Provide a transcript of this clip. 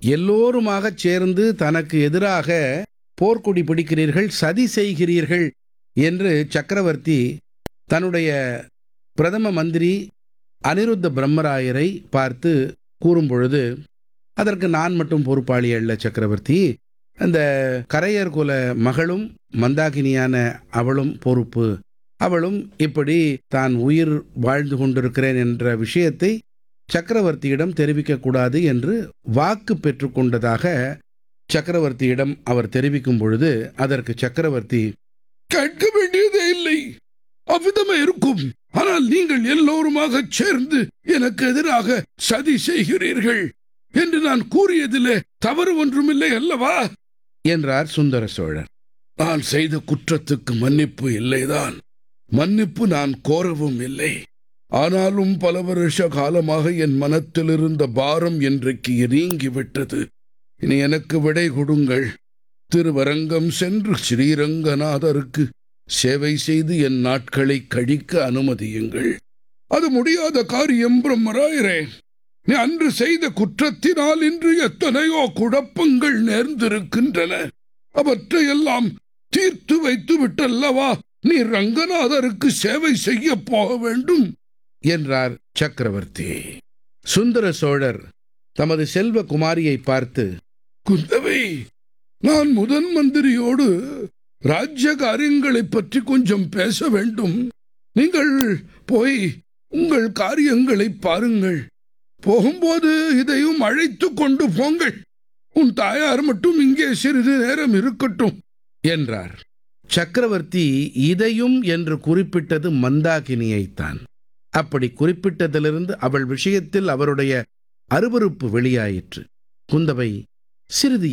எல்லோருமாகச் சேர்ந்து தனக்கு எதிராக போர்க்கொடி பிடிக்கிறீர்கள் சதி செய்கிறீர்கள் என்று சக்கரவர்த்தி தன்னுடைய பிரதம மந்திரி அனிருத்த பிரம்மராயரை பார்த்து கூறும்பொழுது அதற்கு நான் மட்டும் பொறுப்பாளி அல்ல சக்கரவர்த்தி அந்த கரையர் குல மகளும் மந்தாகினியான அவளும் பொறுப்பு அவளும் இப்படி தான் உயிர் வாழ்ந்து கொண்டிருக்கிறேன் என்ற விஷயத்தை சக்கரவர்த்தியிடம் தெரிவிக்கக்கூடாது என்று வாக்கு பெற்றுக்கொண்டதாக சக்கரவர்த்தியிடம் அவர் தெரிவிக்கும் பொழுது அதற்கு சக்கரவர்த்தி கேட்க வேண்டியதே இல்லை அவ்விதமே இருக்கும் ஆனால் நீங்கள் எல்லோருமாக சேர்ந்து எனக்கு எதிராக சதி செய்கிறீர்கள் என்று நான் கூறியதிலே தவறு ஒன்றுமில்லை அல்லவா என்றார் சுந்தர சோழர் நான் செய்த குற்றத்துக்கு மன்னிப்பு இல்லைதான் மன்னிப்பு நான் கோரவும் இல்லை ஆனாலும் பல வருஷ காலமாக என் மனத்தில் இருந்த பாரம் இன்றைக்கு நீங்கிவிட்டது இனி எனக்கு விடை கொடுங்கள் திருவரங்கம் சென்று ஸ்ரீரங்கநாதருக்கு சேவை செய்து என் நாட்களை கழிக்க அனுமதியுங்கள் அது முடியாத காரியம் பிரம்மராயரே நீ அன்று செய்த குற்றத்தினால் இன்று எத்தனையோ குழப்பங்கள் நேர்ந்திருக்கின்றன அவற்றையெல்லாம் தீர்த்து வைத்து விட்டல்லவா நீ ரங்கநாதருக்கு சேவை செய்ய போக வேண்டும் என்றார் சக்கரவர்த்தி சுந்தர சோழர் தமது செல்வ குமாரியை பார்த்து குந்தவை நான் முதன் மந்திரியோடு ராஜ்ய காரியங்களைப் பற்றி கொஞ்சம் பேச வேண்டும் நீங்கள் போய் உங்கள் காரியங்களை பாருங்கள் போகும்போது இதையும் அழைத்து கொண்டு போங்கள் உன் தாயார் மட்டும் இங்கே சிறிது நேரம் இருக்கட்டும் என்றார் சக்கரவர்த்தி இதையும் என்று குறிப்பிட்டது மந்தாகினியைத்தான் அப்படி குறிப்பிட்டதிலிருந்து அவள் விஷயத்தில் அவருடைய அருவருப்பு வெளியாயிற்று குந்தவை சிறிது